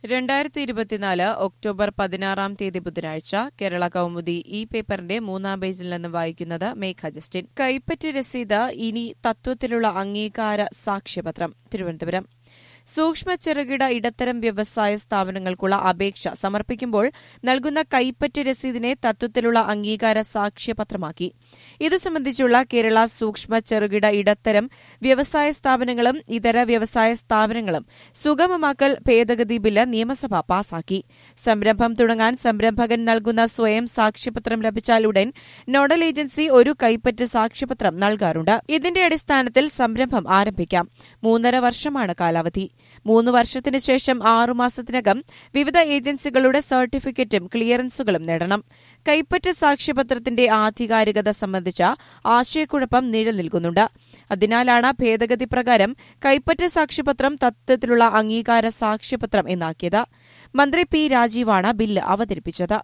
രണ്ടായിരത്തി ഇരുപത്തിനാല് ഒക്ടോബർ പതിനാറാം തീയതി ബുധനാഴ്ച കേരള കൗമുദി ഈ പേപ്പറിന്റെ മൂന്നാം പേജിൽ നിന്ന് വായിക്കുന്നത് മേഘ ജസ്റ്റിൻ കൈപ്പറ്റ് രസീത് ഇനി തത്വത്തിലുള്ള അംഗീകാര സാക്ഷ്യപത്രം തിരുവനന്തപുരം സൂക്ഷ്മ ചെറുകിട ഇടത്തരം വ്യവസായ സ്ഥാപനങ്ങൾക്കുള്ള അപേക്ഷ സമർപ്പിക്കുമ്പോൾ നൽകുന്ന കൈപ്പറ്റ് രസീതിനെ തത്വത്തിലുള്ള അംഗീകാര സാക്ഷ്യപത്രമാക്കി ഇതു സംബന്ധിച്ചുള്ള കേരള സൂക്ഷ്മ ചെറുകിട ഇടത്തരം വ്യവസായ സ്ഥാപനങ്ങളും ഇതര വ്യവസായ സ്ഥാപനങ്ങളും സുഗമമാക്കൽ ഭേദഗതി ബില്ല് നിയമസഭ പാസാക്കി സംരംഭം തുടങ്ങാൻ സംരംഭകൻ നൽകുന്ന സ്വയം സാക്ഷ്യപത്രം ലഭിച്ചാൽ ഉടൻ നോഡൽ ഏജൻസി ഒരു കൈപ്പറ്റ് സാക്ഷ്യപത്രം നൽകാറുണ്ട് ഇതിന്റെ അടിസ്ഥാനത്തിൽ സംരംഭം ആരംഭിക്കാം മൂന്നര വർഷമാണ് കാലാവധി മൂന്ന് വർഷത്തിനു ശേഷം ആറുമാസത്തിനകം വിവിധ ഏജൻസികളുടെ സർട്ടിഫിക്കറ്റും ക്ലിയറൻസുകളും നേടണം കൈപ്പറ്റ് സാക്ഷ്യപത്രത്തിന്റെ ആധികാരികത സംബന്ധിച്ച ആശയക്കുഴപ്പം നിലനിൽക്കുന്നുണ്ട് അതിനാലാണ് ഭേദഗതി പ്രകാരം കൈപ്പറ്റ് സാക്ഷ്യപത്രം തത്വത്തിലുള്ള അംഗീകാര സാക്ഷ്യപത്രം എന്നാക്കിയത് മന്ത്രി പി രാജീവാണ് ബില്ല് അവതരിപ്പിച്ചത്